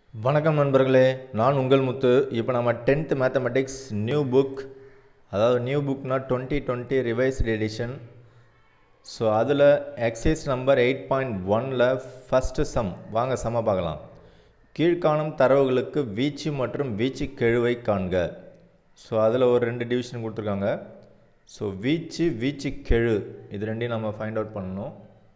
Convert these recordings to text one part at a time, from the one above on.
வணக்கம் நண்பர்களே நான் உங்கள் முத்து இப்போ நம்ம டென்த் மேத்தமெட்டிக்ஸ் நியூ புக் அதாவது நியூ புக்னா twenty twenty revised edition so அதில் எக்ஸைஸ் நம்பர் எயிட் பாயிண்ட் ஒனில் ஃபஸ்ட்டு சம் வாங்க சம பார்க்கலாம் கீழ்காணும் தரவுகளுக்கு வீச்சு மற்றும் வீச்சு கெழுவை காண்க ஸோ அதில் ஒரு ரெண்டு டிவிஷன் கொடுத்துருக்காங்க ஸோ வீச்சு வீச்சு கெழு இது ரெண்டையும் நம்ம ஃபைண்ட் அவுட் பண்ணணும்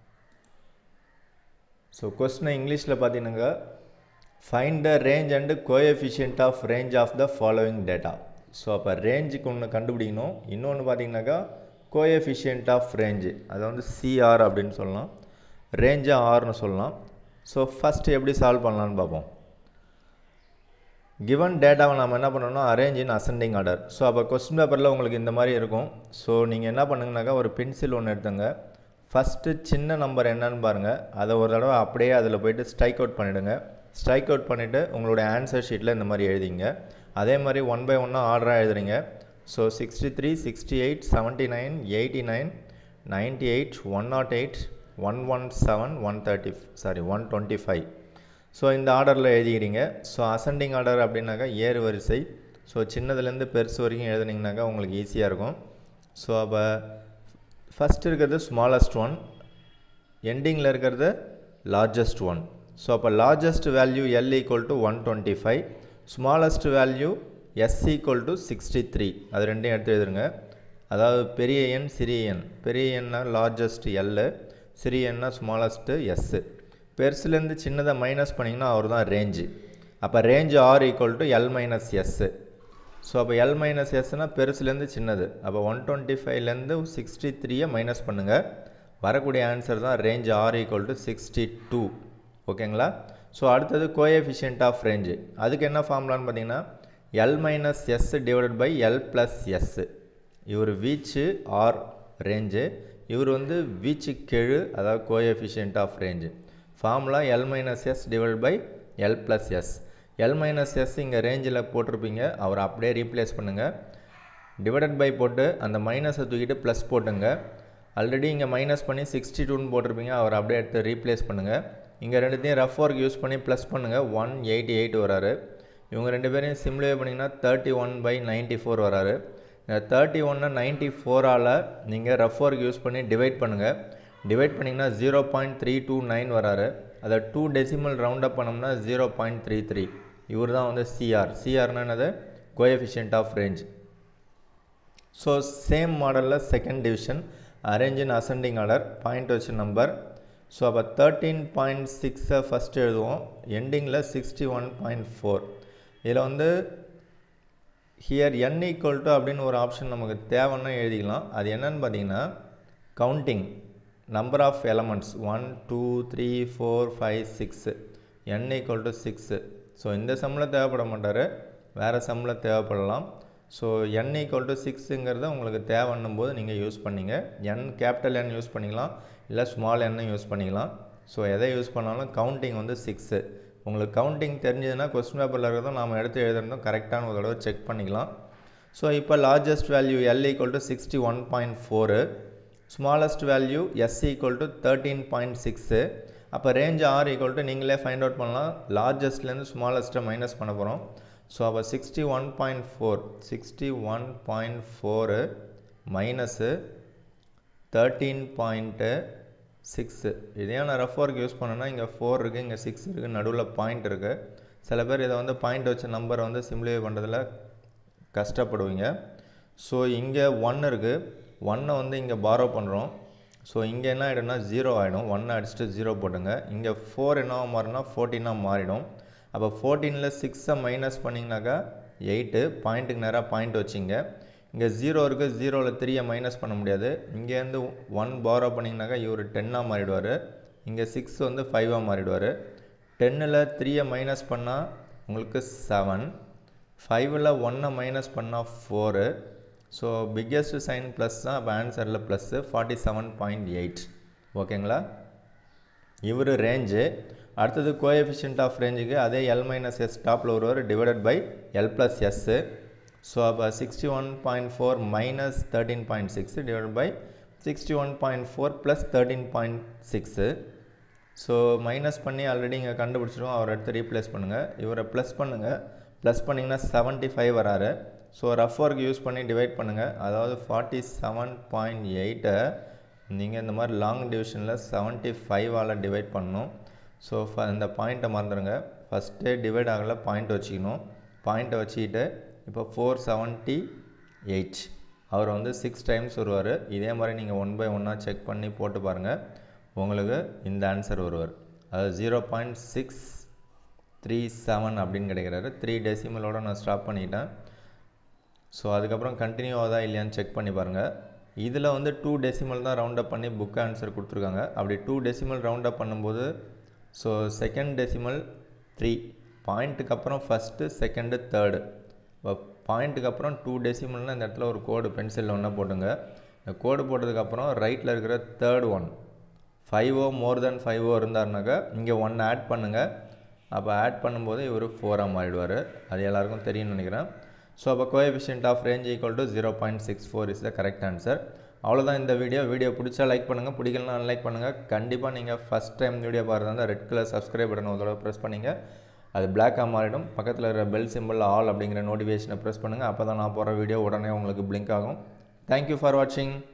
ஸோ கொஸ்டினை இங்கிலீஷில் பார்த்தீங்கன்னா find the range and coefficient of range of the following data so அப்போ ரேஞ்சுக்கு ஒன்று கண்டுபிடிக்கணும் இன்னொன்று பார்த்தீங்கன்னாக்கா கோஎஃபிஷியன்ட் ஆஃப் ரேஞ்சு அதை வந்து சிஆர் அப்படின்னு சொல்லலாம் ரேஞ்சை ஆர்னு சொல்லலாம் ஸோ ஃபஸ்ட்டு எப்படி சால்வ் பண்ணலான்னு பார்ப்போம் கிவன் டேட்டாவை நம்ம என்ன பண்ணணும்னா arrange in ascending order so அப்போ கொஸ்டின் பேப்பரில் உங்களுக்கு இந்த மாதிரி இருக்கும் ஸோ நீங்கள் என்ன பண்ணுங்கனாக்கா ஒரு பென்சில் ஒன்று எடுத்துங்க ஃபஸ்ட்டு சின்ன நம்பர் என்னன்னு பாருங்கள் அதை ஒரு தடவை அப்படியே அதில் போயிட்டு ஸ்ட்ரைக் அவுட் பண்ணிவிடுங்க ஸ்ட்ரைக் அவுட் பண்ணிவிட்டு உங்களுடைய ஆன்சர் ஷீட்டில் இந்த மாதிரி எழுதிங்க அதே மாதிரி ஒன் பை ஒன்னாக ஆர்டராக எழுதுறீங்க so sixty three sixty eight seventy nine eighty nine ninety eight one nought eight one one seven one thirty sorry one twenty five so இந்த ஆர்டரில் எழுதிக்கிறீங்க ஸோ அசெண்டிங் ஆர்டர் அப்படின்னாக்கா ஏறு வரிசை ஸோ சின்னதுலேருந்து பெருசு வரைக்கும் எழுதுனீங்கனாக்கா உங்களுக்கு ஈஸியாக இருக்கும் ஸோ அப்போ ஃபஸ்ட் இருக்கிறது ஸ்மாலஸ்ட் ஒன் எண்டிங்கில் இருக்கிறது லார்ஜஸ்ட் ஒன் ஸோ அப்போ largest value L equal to one twenty five smallest value S equal to sixty three அது ரெண்டையும் எடுத்து எழுதுருங்க அதாவது பெரிய எண் சிறிய எண் பெரிய எண்ணா லார்ஜஸ்ட் எல்லு சிறிய எண்ணா ஸ்மாலஸ்ட்டு எஸ்ஸு பெருசுலேருந்து சின்னதை மைனஸ் பண்ணிங்கன்னா அவர் தான் ரேஞ்சு அப்போ range R equal to L minus S so அப்போ எல் மைனஸ் எஸ்னால் பெருசுலேருந்து சின்னது அப்போ ஒன் டுவெண்ட்டி ஃபைவ்லேருந்து சிக்ஸ்டி த்ரீயை மைனஸ் பண்ணுங்கள் வரக்கூடிய ஆன்சர் தான் range R equal to sixty two ஓகேங்களா ஸோ அடுத்தது கோஎஃபிஷியன்ட் ஆஃப் ரேஞ்சு அதுக்கு என்ன ஃபார்முலான்னு பார்த்தீங்கன்னா L minus S divided by L plus S இவர் வீச்சு ஆர் ரேஞ்சு இவர் வந்து வீச்சு கெழு அதாவது coefficient of range formula L minus S divide by L plus S L minus S இங்கே ரேஞ்சில் போட்டிருப்பீங்க அவர் அப்படியே ரீப்ளேஸ் பண்ணுங்கள் டிவைடட் பை போட்டு அந்த மைனஸை தூக்கிட்டு ப்ளஸ் போட்டுங்க ஆல்ரெடி இங்கே மைனஸ் பண்ணி சிக்ஸ்டி டூன்னு போட்டிருப்பீங்க அவர் அப்படியே எடுத்து ரீப்ளேஸ் பண்ணுங்கள் இங்கே ரெண்டுத்தையும் ரஃப் ஒர்க் யூஸ் பண்ணி ப்ளஸ் பண்ணுங்கள் ஒன் எயிட்டி எயிட் வராரு இவங்க ரெண்டு பேரையும் சிம்ப்ளிஃபை பண்ணிங்கன்னா thirty one by ninety four வராரு இந்த தேர்ட்டி ஒன்னை நைன்ட்டி ஃபோரால் நீங்கள் ரஃப் ஒர்க் யூஸ் பண்ணி டிவைட் பண்ணுங்கள் டிவைட் பண்ணிங்கன்னா zero point three two nine வராரு அதை டூ டெசிமல் ரவுண்ட் அப் பண்ணோம்னா ஜீரோ பாயிண்ட் த்ரீ த்ரீ இவர் தான் வந்து சிஆர் சிஆர்னா என்னது coefficient of range so same மாடலில் second division arrange in ascending order point வச்ச நம்பர் ஸோ அப்போ தேர்ட்டீன் பாயிண்ட் சிக்ஸை ஃபஸ்ட்டு எழுதுவோம் எண்டிங்கில் சிக்ஸ்டி ஒன் பாயிண்ட் ஃபோர் இதில் வந்து ஹியர் என் ஈக்குவல் டு அப்படின்னு ஒரு ஆப்ஷன் நமக்கு தேவைன்னா எழுதிக்கலாம் அது என்னன்னு பார்த்தீங்கன்னா counting number of elements one two three four five six N equal to six so இந்த சம்மில் தேவைப்பட மாட்டார் வேறு சம்மில் தேவைப்படலாம் ஸோ என் ஈக்குவல் டு சிக்ஸுங்கிறத உங்களுக்கு தேவைன்னும் போது நீங்கள் யூஸ் பண்ணிங்க என் கேபிட்டல் என் யூஸ் பண்ணிக்கலாம் இல்லை ஸ்மால் எண்ணை யூஸ் பண்ணிக்கலாம் ஸோ எதை யூஸ் பண்ணாலும் கவுண்டிங் வந்து சிக்ஸு உங்களுக்கு கவுண்டிங் தெரிஞ்சதுன்னா கொஸ்டின் பேப்பரில் இருக்கிறதும் நாம் எடுத்து எழுதுறதும் கரெக்டான ஒரு தடவை செக் பண்ணிக்கலாம் ஸோ இப்போ largest value L equal to sixty one point four smallest value S equal to thirteen point six அப்போ ரேஞ்ச் ஆர் ஈக்குவல் டு நீங்களே ஃபைண்ட் அவுட் பண்ணலாம் லார்ஜஸ்ட்லேருந்து ஸ்மாலஸ்ட்டை மைனஸ் பண்ண போகிறோம் ஸோ அப்போ sixty one point four sixty one point four minus thirteen point six இதே நான் ரஃப் ஒர்க் யூஸ் பண்ணேன்னா இங்கே ஃபோர் இருக்குது இங்கே சிக்ஸ் இருக்குது நடுவில் பாயிண்ட் இருக்குது சில பேர் இதை வந்து பாயிண்ட் வச்ச நம்பரை வந்து சிம்ப்ளிஃபை பண்ணுறதுல கஷ்டப்படுவீங்க ஸோ இங்கே ஒன் இருக்குது ஒன்னை வந்து இங்கே பாரோ பண்ணுறோம் ஸோ இங்கே என்ன ஆகிடும்னா ஜீரோ ஆகிடும் ஒன்னை அடிச்சுட்டு ஜீரோ போட்டுங்க இங்கே ஃபோர் என்னவா மாறினா ஃபோர்டீனாக மாறிடும் அப்போ ஃபோர்டீனில் சிக்ஸை மைனஸ் பண்ணிங்கனாக்கா எயிட்டு பாயிண்ட்டுக்கு நேராக பாயிண்ட் வச்சிங்க இங்கே ஜீரோ இருக்குது ஜீரோவில் த்ரீயை மைனஸ் பண்ண முடியாது இங்கேருந்து ஒன் பாரோ பண்ணிங்கனாக்கா இவர் டென்னாக மாறிடுவார் இங்கே சிக்ஸ் வந்து ஃபைவாக மாறிடுவார் டென்னில் த்ரீயை மைனஸ் பண்ணால் உங்களுக்கு செவன் ஃபைவ்வில் ஒன்னை மைனஸ் பண்ணால் four so biggest sign plus தான் அப்போ ஆன்சரில் plus forty seven point eight ஓகேங்களா இவர் ரேஞ்சு அடுத்தது கோஎஃபிஷியன்ட் ஆஃப் ரேஞ்சுக்கு அதே எல் மைனஸ் எஸ் டாப்பில் வருவார் divided by L plus S so அப்போ sixty one point four minus thirteen point six divide by sixty one point four plus thirteen point six so minus பண்ணி already இங்கே கண்டுபிடிச்சிரும் அவரை எடுத்து ரீப்ளேஸ் பண்ணுங்கள் இவரை ப்ளஸ் பண்ணுங்கள் ப்ளஸ் பண்ணிங்கன்னா செவன்ட்டி ஃபைவ் வராரு ஸோ ரஃப் ஒர்க் யூஸ் பண்ணி டிவைட் பண்ணுங்கள் அதாவது ஃபார்ட்டி செவன் பாயிண்ட் எயிட்டை நீங்கள் இந்த மாதிரி லாங் டிவிஷனில் செவன்ட்டி ஃபைவால் டிவைட் பண்ணணும் ஸோ இந்த பாயிண்ட்டை மறந்துடுங்க ஃபஸ்ட்டே டிவைட் ஆகலை பாயிண்ட் வச்சுக்கணும் பாயிண்ட்டை வச்சுக்கிட்டு இப்போ ஃபோர் செவன்ட்டி எயிட் அவர் வந்து சிக்ஸ் டைம்ஸ் வருவார் இதே மாதிரி நீங்கள் ஒன் பை ஒன்னாக செக் பண்ணி போட்டு பாருங்கள் உங்களுக்கு இந்த ஆன்சர் வருவார் அதாவது zero point six three seven அப்படின்னு கிடைக்கிறாரு த்ரீ டெசிமலோட நான் ஸ்டாப் பண்ணிட்டேன் ஸோ அதுக்கப்புறம் கண்டினியூ ஆகுதா இல்லையான்னு செக் பண்ணி பாருங்கள் இதில் வந்து டூ டெசிமல் தான் ரவுண்ட் அப் பண்ணி புக் ஆன்சர் கொடுத்துருக்காங்க அப்படி டூ டெசிமல் ரவுண்ட் அப் பண்ணும்போது ஸோ செகண்ட் டெசிமல் த்ரீ பாயிண்ட்டுக்கு அப்புறம் ஃபஸ்ட்டு செகண்டு தேர்டு இப்போ பாயிண்ட்டுக்கு அப்புறம் டூ டெசிமல்னால் இந்த இடத்துல ஒரு கோடு பென்சிலில் ஒன்றா போட்டுங்க இந்த கோடு போட்டதுக்கப்புறம் ரைட்டில் இருக்கிற தேர்ட் ஒன் ஃபைவோ மோர் தென் ஃபைவோ இருந்தாருனாக்கா இங்கே ஒன் ஆட் பண்ணுங்கள் அப்போ ஆட் பண்ணும்போது இவர் ஃபோராக மாறிடுவார் அது எல்லாருக்கும் தெரியும்னு நினைக்கிறேன் ஸோ அப்போ coefficient of range equal to zero point six four is the correct answer அவ்வளோதான் இந்த வீடியோ வீடியோ பிடிச்சா லைக் பண்ணுங்கள் பிடிக்கலனா அன்லைக் பண்ணுங்கள் கண்டிப்பாக நீங்கள் ஃபஸ்ட் டைம் வீடியோ பாருந்தா ரெட் கலர் சப்ஸ்கிரைப் பட்டன் ஒரு தடவை ப்ரெஸ் பண்ணிங்க அது பிளாக்காக மாறிடும் பக்கத்தில் இருக்கிற பெல் சிம்பிள் ஆல் அப்படிங்கிற நோட்டிஃபிகேஷனை ப்ரெஸ் பண்ணுங்கள் அப்போ தான் நான் போகிற வீடியோ உடனே உங்களுக்கு பிளிங்க் ஆகும் தேங்க்யூ ஃபார் வாட்சிங்